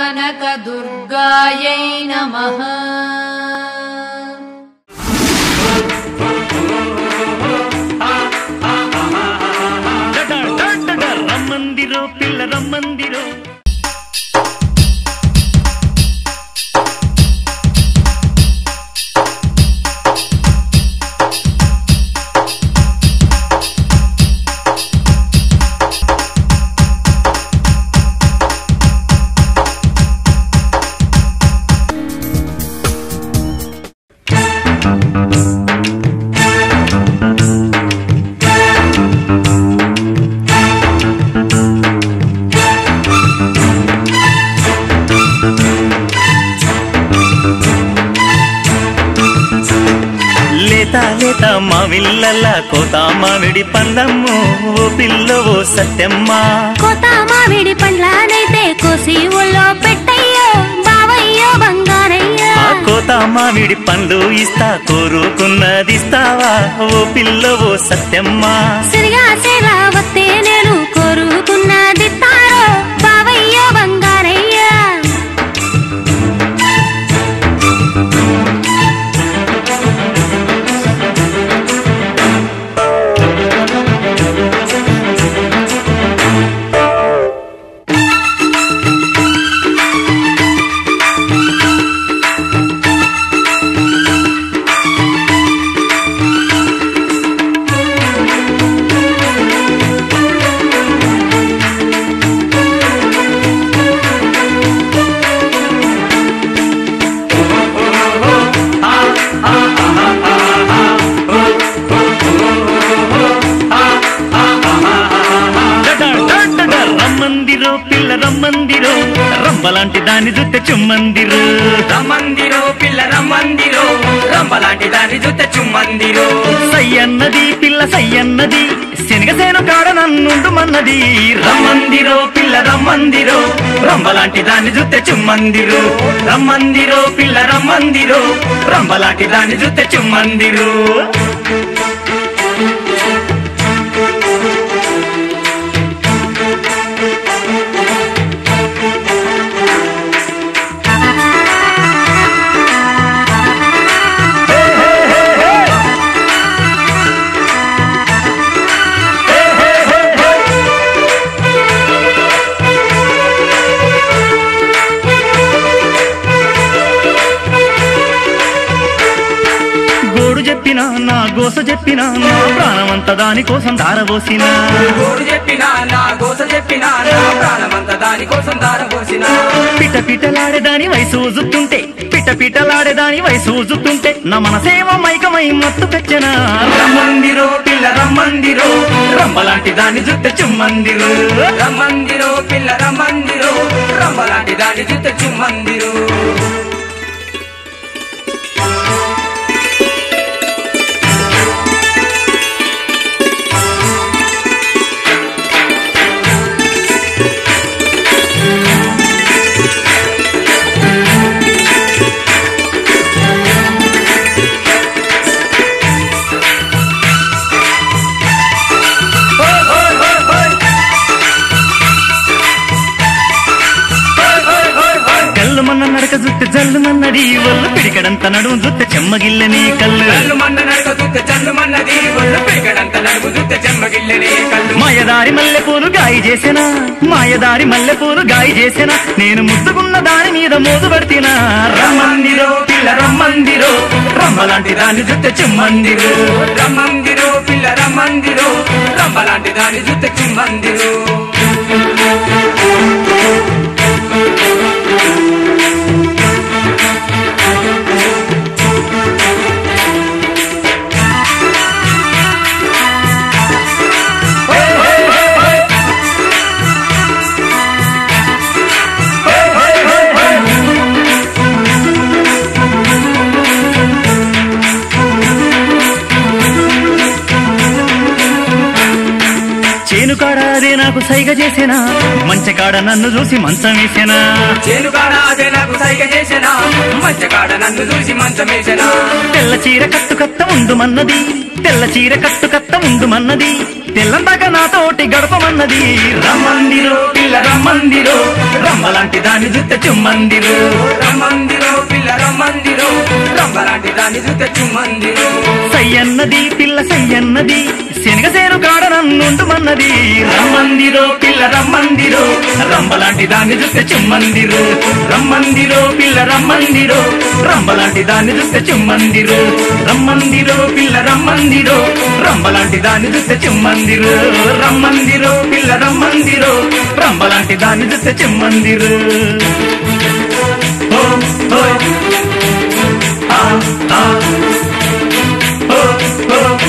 కనకదుర్గాయై నమః రమ్మందిరో పిల్ల రమ్మందిరో లేత లేత మా విల్లల కోత మామిడి పండ్లమ్ము ఓ పిల్ల ఓ సత్యమ్మ కొత్త మామిడి పండ్లనైతే కోసి ఒళ్ళో పెట్టయ్యో బావయ్యో బంగారయ్యో ఆ కోత మామిడి పండ్లు ఇస్తా కోరుకున్నదిస్తావా ఓ పిల్ల ఓ సత్యమ్మ సిరిగా సేలా వస్తే నేను కోరుకున్నది తారో బావయ్యో బంగారయ్యో రమ్మందిరో పిల్ల రమ్మందిరో రంబలాంటి దాన్ని చూస్తే చుమ్మందిరు రమ్మందిరో పిల్ల రమ్మందిరో రంబలాంటి దాన్ని చూస్తే చుమ్మందిరో సయ్యన్నది పిల్ల సయ్యన్నది శనగసేను కాడ నన్నుండుమన్నది రమ్మందిరో పిల్ల రమ్మందిరో రంబలాంటి దాన్ని చూస్తే చుమ్మందిరు రమ్మందిరో పిల్ల రమ్మందిరో రంబలాంటి దాన్ని చూస్తే చుమ్మందిరు గోడు చెప్పినా నా గోస చెప్పినా నా ప్రాణమంతా దానికోసం దారబోసినా గోడు చెప్పినా నా గోస చెప్పినా నా ప్రాణమంతా దానికోసం దారపోసిన పిట పిటలాడేదాని వయసు ఊజుతుంటే పిట పిటలాడేదాని వయసు ఊజుతుంటే నా మనసేమో మైకమై మత్తు పెచ్చనా రమ్మందిరో పిల్ల రమ్మందిరో రంబలాంటి దాన్ని చూస్తే చుమ్మందిరు రమ్మందిరో పిల్ల రమ్మందిరో రంబలాంటి దాన్ని చూస్తే చుమ్మందిరు కల్లుమన్న నడక జుత్తె జల్లుమన్నది ఒళ్ళు పిడికడంత నడుము జుత్తె చెమ్మగిల్లని కళ్ళు కళ్ళు మన్న నడక చూస్తే చల్లు మన్నది ఒళ్ళు పెరిగడంత నడుము చూస్తే చెమ్మగిల్లని కళ్ళు మాయదారి మల్లెపూలు గాయి చేసిన మాయదారి మల్లెపూలు గాయి చేసిన నేను ముద్దుకున్న దాని మీద మోదు పడితేనా రమ్మందిరో పిల్ల రమ్మందిరో రమ్మలాంటి దాన్ని చూస్తే చుమ్మందిరు రమ్మందిరో పిల్ల రమ్మందిరో రమ్మలాంటి దాన్ని చూస్తే చుమ్మందిరు చేను కాడ అదే నాకు సైగ చేసేనా మంచకాడ నన్ను చూసి మంచం వేసేనా చేనుకాడ అదే నాకు సైగ చేసెనా మంచకాడ నన్ను చూసి మంచమేసెనా తెల్ల చీర కట్టు కట్ట ఉండుమన్నది తెల్ల చీర కట్టు కట్ట ఉండుమన్నది తెల్లందాక నాతోటి గడపమన్నది రమ్మందిరో పిల్ల రమ్మందిరో రమ్మ రంబలాంటి దాని జుత్త చుమ్మందిరు రమ్మందిరో పిల్ల రమ్మందిరో రంబలాంటి దాన్ని చూస్తే చుమ్మందిరో సయ్యన్నది పిల్ల సయ్యన్నది శనగసేరు కాడ నన్నుంటుమన్నది రమ్మందిరో పిల్ల రమ్మందిరో రంబలాంటి దాన్ని చూస్తే చుమ్మందిరు రమ్మందిరో పిల్ల రమ్మందిరో రంబలాంటి దాన్ని చూస్తే చుమ్మందిరు రమ్మందిరో పిల్ల రమ్మందిరో రంబలాంటి దాన్ని చూస్తే చుమ్మందిరు రమ్మందిరో పిల్ల రమ్మందిరో రంబలాంటి దాన్ని చూస్తే చుమ్మందిరు ఓ ఓ ఆ ఆ ఓ ఓ